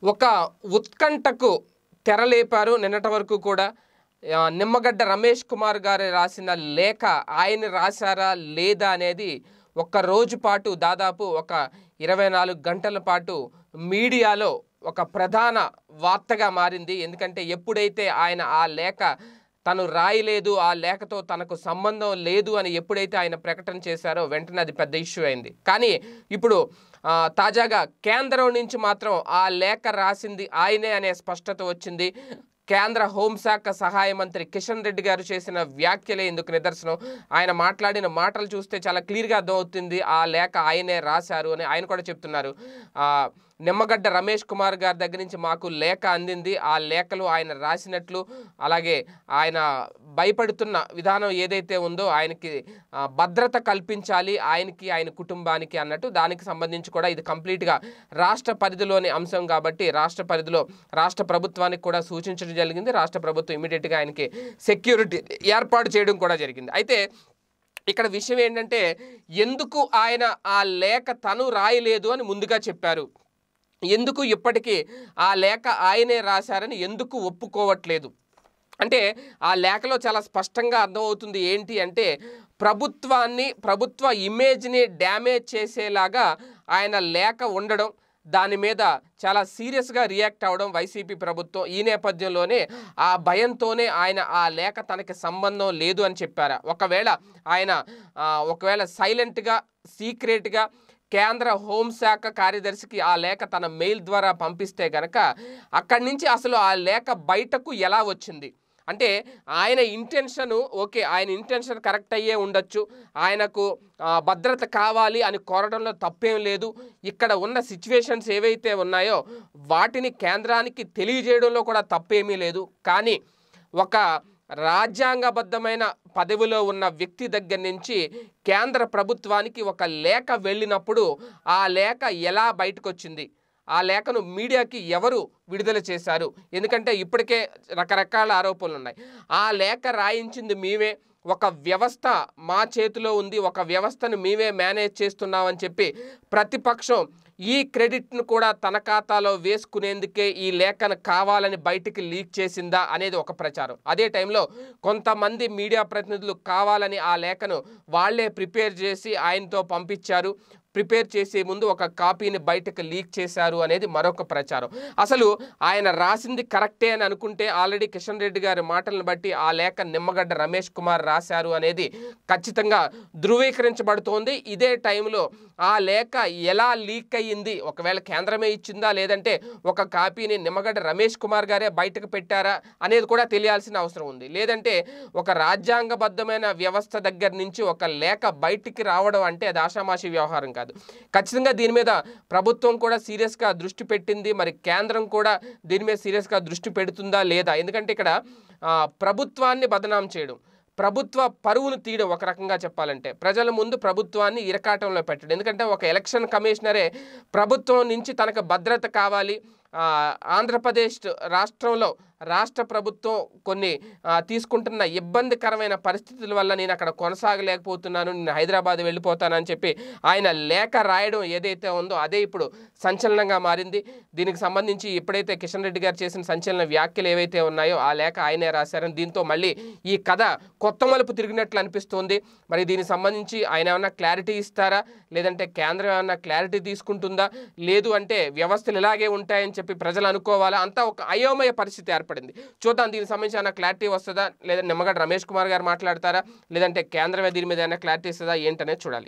ఒక ఉత్కంఠకు తెరలేపారు నిన్నటి వరకు కూడా ఆ, నిమ్మగడ్డ రమేష్ కుమార్ గారు రాసిన లేఖ ఆయన రాశారా లేదా అనేది ఒక్క రోజు పాటు దాదాపు ఒక ఇరవై నాలుగు గంటల పాటు మీడియాలో ఒక ప్రధాన వార్తగా మారింది ఎందుకంటే ఎప్పుడైతే ఆయన ఆ లేఖ తను రాయలేదు ఆ లేఖతో తనకు సంబంధం లేదు అని ఎప్పుడైతే ఆయన ప్రకటన చేశారో వెంటనే అది పెద్ద ఇష్యూ అయింది కానీ ఇప్పుడు ఆ, తాజాగా కేంద్రం నుంచి మాత్రం ఆ లేఖ రాసింది ఆయనే అనే స్పష్టత వచ్చింది కేంద్ర హోంశాఖ సహాయ మంత్రి కిషన్ రెడ్డి గారు చేసిన వ్యాఖ్యలే ఇందుకు నిదర్శనం ఆయన మాట్లాడిన మాటలు చూస్తే చాలా క్లియర్గా అర్థమవుతుంది ఆ లేఖ ఆయనే రాశారు అని ఆయన కూడా చెప్తున్నారు ఆ, నిమ్మగడ్డ రమేష్ కుమార్ గారి దగ్గర నుంచి మాకు లేఖ అందింది ఆ లేఖలు ఆయన రాసినట్లు అలాగే ఆయన భయపడుతున్న విధానం ఏదైతే ఉందో ఆయనకి ఆ, భద్రత కల్పించాలి ఆయనకి ఆయన కుటుంబానికి అన్నట్టు దానికి సంబంధించి కూడా ఇది కంప్లీట్గా రాష్ట్ర పరిధిలోని అంశం కాబట్టి రాష్ట్ర పరిధిలో రాష్ట్ర ప్రభుత్వానికి కూడా సూచించడం జరిగింది రాష్ట్ర ప్రభుత్వం ఇమీడియట్గా ఆయనకి సెక్యూరిటీ ఏర్పాటు చేయడం కూడా జరిగింది అయితే ఇక్కడ విషయం ఏంటంటే ఎందుకు ఆయన ఆ లేఖ తను రాయలేదు అని ముందుగా చెప్పారు ఎందుకు ఇప్పటికీ ఆ లేఖ ఆయనే రాశారని ఎందుకు ఒప్పుకోవట్లేదు అంటే ఆ లేఖలో చాలా స్పష్టంగా అర్థమవుతుంది ఏంటి అంటే ప్రభుత్వాన్ని ప్రభుత్వ ఇమేజ్ని డ్యామేజ్ చేసేలాగా ఆయన లేఖ ఉండడం దాని మీద చాలా సీరియస్గా రియాక్ట్ అవ్వడం వైసీపీ ప్రభుత్వం ఈ నేపథ్యంలోనే ఆ భయంతోనే ఆయన ఆ లేఖ తనకి సంబంధం లేదు అని చెప్పారా ఒకవేళ ఆయన ఆ, ఒకవేళ సైలెంట్గా సీక్రెట్గా కేంద్ర హోంశాఖ కార్యదర్శికి ఆ లేఖ తన మెయిల్ ద్వారా పంపిస్తే గనక అక్కడి నుంచి అసలు ఆ లేఖ బయటకు ఎలా వచ్చింది అంటే ఆయన ఇంటెన్షన్ ఓకే ఆయన ఇంటెన్షన్ కరెక్ట్ అయ్యే ఉండొచ్చు ఆయనకు ఆ, భద్రత కావాలి అని కోరడంలో తప్పేం లేదు ఇక్కడ ఉన్న సిచ్యువేషన్స్ ఏవైతే ఉన్నాయో వాటిని కేంద్రానికి తెలియజేయడంలో కూడా తప్పేమీ లేదు కానీ ఒక రాజ్యాంగబద్ధమైన పదవిలో ఉన్న వ్యక్తి దగ్గర నుంచి కేంద్ర ప్రభుత్వానికి ఒక లేఖ వెళ్ళినప్పుడు ఆ లేఖ ఎలా బయటకు వచ్చింది ఆ లేఖను మీడియాకి ఎవరు విడుదల చేశారు ఎందుకంటే ఇప్పటికే రకరకాల ఆరోపణలు ఉన్నాయి ఆ లేఖ రాయించింది మేమే ఒక వ్యవస్థ మా చేతిలో ఉంది ఒక వ్యవస్థను మేమే మేనేజ్ చేస్తున్నామని చెప్పి ప్రతిపక్షం ఈ క్రెడిట్ను కూడా తన ఖాతాలో వేసుకునేందుకే ఈ లేఖను కావాలని బయటికి లీక్ చేసిందా అనేది ఒక ప్రచారం అదే టైంలో కొంతమంది మీడియా ప్రతినిధులు కావాలని ఆ లేఖను వాళ్ళే ప్రిపేర్ చేసి ఆయనతో పంపించారు ప్రిపేర్ చేసే ముందు ఒక కాపీని బయటకు లీక్ చేశారు అనేది మరొక ప్రచారం అసలు ఆయన రాసింది కరెక్టే అని అనుకుంటే ఆల్రెడీ కిషన్ రెడ్డి గారి మాటలను బట్టి ఆ లేఖ నిమ్మగడ్డ రమేష్ కుమార్ రాశారు అనేది ఖచ్చితంగా ధృవీకరించబడుతోంది ఇదే టైంలో ఆ లేఖ ఎలా లీక్ అయ్యింది ఒకవేళ కేంద్రమే ఇచ్చిందా లేదంటే ఒక కాపీని నిమ్మగడ్డ రమేష్ కుమార్ గారే బయటకు పెట్టారా అనేది కూడా తెలియాల్సిన అవసరం ఉంది లేదంటే ఒక రాజ్యాంగబద్ధమైన వ్యవస్థ దగ్గర నుంచి ఒక లేఖ బయటికి రావడం అంటే అది ఆషామాషి వ్యవహారం కాదు ఖచ్చితంగా దీని మీద ప్రభుత్వం కూడా సీరియస్గా దృష్టి పెట్టింది మరి కేంద్రం కూడా దీని మీద సీరియస్గా దృష్టి పెడుతుందా లేదా ఎందుకంటే ఇక్కడ ఆ, ప్రభుత్వాన్ని బదనాం చేయడం ప్రభుత్వ పరువును తీయడం ఒక రకంగా చెప్పాలంటే ప్రజల ముందు ప్రభుత్వాన్ని ఇరకాటంలో పెట్టడం ఎందుకంటే ఒక ఎలక్షన్ కమిషనరే ప్రభుత్వం నుంచి తనకు భద్రత కావాలి ఆ, ఆంధ్రప్రదేశ్ రాష్ట్రంలో రాష్ట్ర ప్రభుత్వం కొన్ని ఆ, తీసుకుంటున్న ఇబ్బందికరమైన పరిస్థితుల వల్ల నేను అక్కడ కొనసాగలేకపోతున్నాను నేను హైదరాబాద్ వెళ్ళిపోతానని చెప్పి ఆయన లేఖ రాయడం ఏదైతే ఉందో అదే ఇప్పుడు సంచలనంగా మారింది దీనికి సంబంధించి ఎప్పుడైతే కిషన్ రెడ్డి గారు చేసిన సంచలన వ్యాఖ్యలు ఏవైతే ఉన్నాయో ఆ లేఖ ఆయనే రాశారని దీంతో మళ్ళీ ఈ కథ కొత్త మలుపు తిరిగినట్లు అనిపిస్తోంది మరి దీనికి సంబంధించి ఆయన ఏమన్నా క్లారిటీ ఇస్తారా లేదంటే కేంద్రం ఏమన్నా క్లారిటీ తీసుకుంటుందా లేదు అంటే వ్యవస్థలు ఇలాగే ఉంటాయని చెప్పి ప్రజలు అనుకోవాలా అంతా ఒక అయోమయ పరిస్థితి ఏర్పడింది చూద్దాం దీనికి సంబంధించి ఏమైనా క్లారిటీ వస్తుందా లేదా నిమ్మగడ్డ రమేష్ కుమార్ గారు మాట్లాడతారా లేదంటే కేంద్రమే దీని మీద ఏమైనా క్లారిటీ ఇస్తుందా ఏంటనేది చూడాలి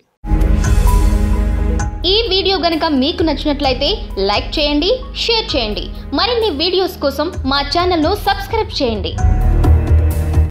ఈ వీడియో గనుక మీకు నచ్చినట్లయితే లైక్ చేయండి షేర్ చేయండి మరిన్ని వీడియోస్ కోసం మా ఛానల్ను సబ్స్క్రైబ్ చేయండి